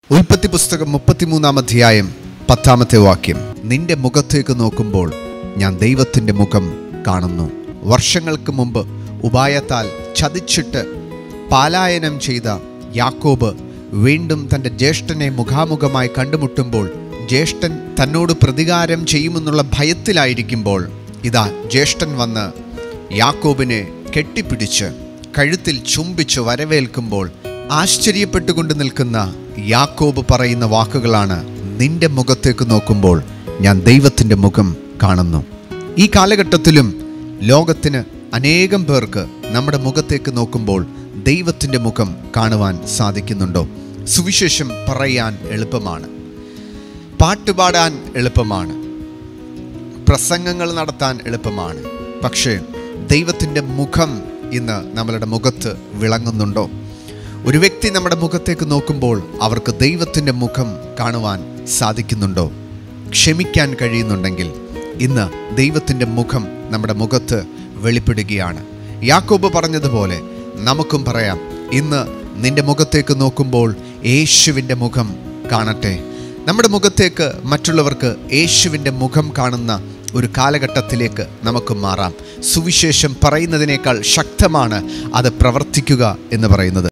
ഉൽപ്പത്തി പുസ്തകം മുപ്പത്തിമൂന്നാം അധ്യായം പത്താമത്തെ വാക്യം നിന്റെ മുഖത്തേക്ക് നോക്കുമ്പോൾ ഞാൻ ദൈവത്തിൻ്റെ മുഖം കാണുന്നു വർഷങ്ങൾക്ക് മുമ്പ് ഉപായത്താൽ ചതിച്ചിട്ട് പാലായനം ചെയ്ത യാക്കോബ് വീണ്ടും തൻ്റെ ജ്യേഷ്ഠനെ മുഖാമുഖമായി കണ്ടുമുട്ടുമ്പോൾ ജ്യേഷ്ഠൻ തന്നോട് പ്രതികാരം ചെയ്യുമെന്നുള്ള ഭയത്തിലായിരിക്കുമ്പോൾ ഇതാ ജ്യേഷ്ഠൻ വന്ന് യാക്കോബിനെ കെട്ടിപ്പിടിച്ച് കഴുത്തിൽ ചുംബിച്ച് വരവേൽക്കുമ്പോൾ ആശ്ചര്യപ്പെട്ടുകൊണ്ട് നിൽക്കുന്ന യാക്കോബ് പറയുന്ന വാക്കുകളാണ് നിന്റെ മുഖത്തേക്ക് നോക്കുമ്പോൾ ഞാൻ ദൈവത്തിൻ്റെ മുഖം കാണുന്നു ഈ കാലഘട്ടത്തിലും ലോകത്തിന് അനേകം പേർക്ക് നമ്മുടെ മുഖത്തേക്ക് നോക്കുമ്പോൾ ദൈവത്തിൻ്റെ മുഖം കാണുവാൻ സാധിക്കുന്നുണ്ടോ സുവിശേഷം പറയാൻ എളുപ്പമാണ് പാട്ടുപാടാൻ എളുപ്പമാണ് പ്രസംഗങ്ങൾ നടത്താൻ എളുപ്പമാണ് പക്ഷേ ദൈവത്തിൻ്റെ മുഖം ഇന്ന് നമ്മളുടെ മുഖത്ത് വിളങ്ങുന്നുണ്ടോ ഒരു വ്യക്തി നമ്മുടെ മുഖത്തേക്ക് നോക്കുമ്പോൾ അവർക്ക് ദൈവത്തിൻ്റെ മുഖം കാണുവാൻ സാധിക്കുന്നുണ്ടോ ക്ഷമിക്കാൻ കഴിയുന്നുണ്ടെങ്കിൽ ഇന്ന് ദൈവത്തിൻ്റെ മുഖം നമ്മുടെ മുഖത്ത് വെളിപ്പെടുകയാണ് യാക്കോബ് പറഞ്ഞതുപോലെ നമുക്കും പറയാം ഇന്ന് നിന്റെ മുഖത്തേക്ക് നോക്കുമ്പോൾ യേശുവിൻ്റെ മുഖം കാണട്ടെ നമ്മുടെ മുഖത്തേക്ക് മറ്റുള്ളവർക്ക് യേശുവിൻ്റെ മുഖം കാണുന്ന ഒരു കാലഘട്ടത്തിലേക്ക് നമുക്ക് മാറാം സുവിശേഷം പറയുന്നതിനേക്കാൾ ശക്തമാണ് അത് പ്രവർത്തിക്കുക എന്ന് പറയുന്നത്